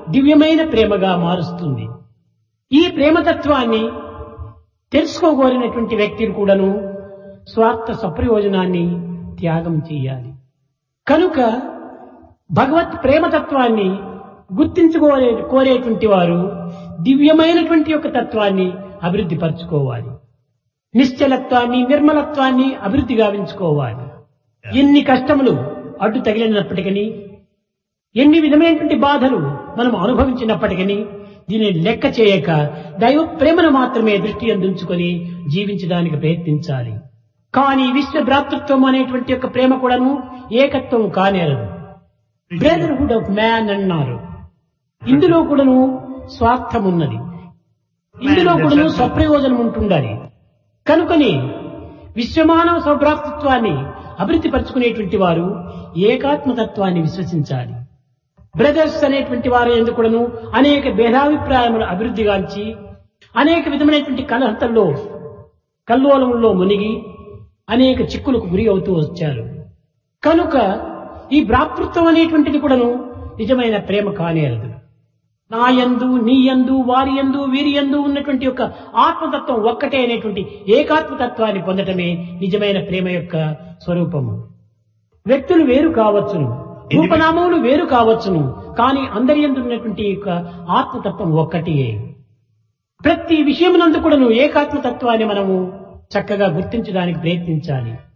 దివ్యమైన ప్రేమగా మారుస్తుంది ఈ ప్రేమతత్వాన్ని తెలుసుకోగోరినటువంటి వ్యక్తిని కూడాను స్వార్థ సప్రయోజనాన్ని త్యాగం చేయాలి కనుక భగవత్ ప్రేమతత్వాన్ని గుర్తించుకోలే కోరేటువంటి వారు దివ్యమైనటువంటి యొక్క తత్వాన్ని అభివృద్ధి పరచుకోవాలి నిశ్చలత్వాన్ని నిర్మలత్వాన్ని అభివృద్ధి గావించుకోవాలి ఎన్ని కష్టములు అడ్డు తగిలినప్పటికీ ఎన్ని విధమైనటువంటి బాధలు మనం అనుభవించినప్పటికీ దీనిని లెక్క చేయక దైవ ప్రేమను మాత్రమే దృష్టి అందించుకొని జీవించడానికి ప్రయత్నించాలి కానీ విశ్వ భ్రాతృత్వం అనేటువంటి యొక్క ప్రేమ కూడాను ఏకత్వం కానేరదు బ్రదర్హుడ్ ఆఫ్ మ్యాన్ అన్నారు ఇందులో కూడాను స్వార్థం ఉన్నది ఇందులో కూడాను స్వప్రయోజనం ఉంటుండాలి కనుకని విశ్వమానవ సౌభ్రాతృత్వాన్ని అభివృద్ధి పరుచుకునేటువంటి వారు ఏకాత్మతత్వాన్ని విశ్వసించాలి బ్రదర్స్ అనేటువంటి వారు ఎందుకును అనేక భేదాభిప్రాయములు అభివృద్ధిగాంచి అనేక విధమైనటువంటి కలహతల్లో కల్లోలంలో మునిగి అనేక చిక్కులకు గురి అవుతూ వచ్చారు కనుక ఈ భ్రాతృత్వం అనేటువంటిది కూడాను నిజమైన ప్రేమ కానేరదు నా యందు నీ యందు వారి యందు వీరి యందు ఉన్నటువంటి యొక్క ఆత్మతత్వం ఒక్కటే అనేటువంటి ఏకాత్మతత్వాన్ని పొందటమే నిజమైన ప్రేమ యొక్క స్వరూపము వ్యక్తులు వేరు కావచ్చును రూపనామములు వేరు కావచ్చును కానీ అందరి యందు ఉన్నటువంటి యొక్క ఆత్మతత్వం ఒక్కటియే ప్రతి విషయమునందు కూడాను ఏకాత్మతత్వాన్ని మనము చక్కగా గుర్తించడానికి ప్రయత్నించాలి